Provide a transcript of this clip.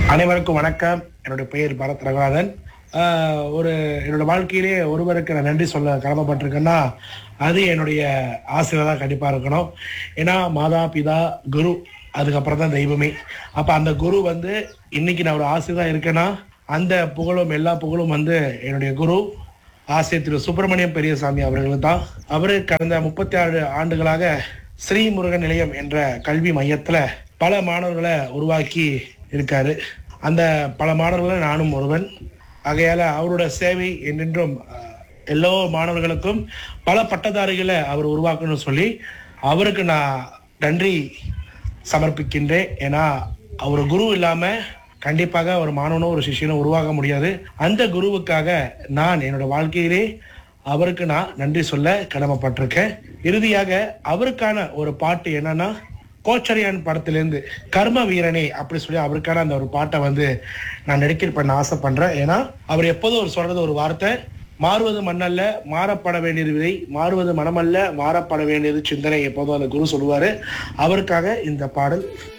அனைவருக்கும் வணக்கம் என்னுடைய பெயர் பரத் ரகுநாதன் ஆஹ் ஒரு என்னோட வாழ்க்கையிலே ஒருவருக்கு நான் நன்றி சொல்ல கடமைப்பட்டிருக்கேன்னா அது என்னுடைய ஆசிரியர் தான் கண்டிப்பா இருக்கணும் ஏன்னா மாதா பிதா குரு அதுக்கப்புறம் தான் தெய்வமே அப்ப அந்த குரு வந்து இன்னைக்கு நான் ஒரு ஆசிரியர் இருக்கேன்னா அந்த புகழும் எல்லா புகழும் வந்து என்னுடைய குரு ஆசிரியர் திரு சுப்பிரமணியம் பெரியசாமி அவர்கள் தான் அவரு கடந்த முப்பத்தி ஆறு ஆண்டுகளாக ஸ்ரீமுருகன் நிலையம் என்ற கல்வி மையத்துல பல மாணவர்களை உருவாக்கி இருக்காரு அந்த பல மாணவர்களை நானும் ஒருவன் ஆகையால அவரோட சேவை என்றென்றும் அஹ், எல்லா மாணவர்களுக்கும் பல பட்டதாரிகளை அவர் உருவாக்கணும்னு சொல்லி அவருக்கு நான் நன்றி சமர்ப்பிக்கின்றேன் ஏன்னா அவர் குரு இல்லாம கண்டிப்பாக ஒரு மாணவனோ ஒரு சிஷியனோ உருவாக முடியாது அந்த குருவுக்காக நான் என்னோட வாழ்க்கையிலே அவருக்கு நான் நன்றி சொல்ல கடமைப்பட்டிருக்கேன் இறுதியாக அவருக்கான ஒரு பாட்டு என்னன்னா கோச்சரியான் படத்திலிருந்து கர்ம வீரனே அப்படி சொல்லி அவருக்கான அந்த ஒரு பாட்டை வந்து நான் டெடிகேட் பண்ண ஆசைப்படுறேன் ஏன்னா அவர் எப்போதும் ஒரு சொல்றது ஒரு வார்த்தை மாறுவது மண்ணல்ல மாறப்பட வேண்டியது விதை மாறுவது மனமல்ல மாறப்பட வேண்டியது சிந்தனை எப்போதும் அந்த குரு சொல்லுவாரு அவருக்காக இந்த பாடல்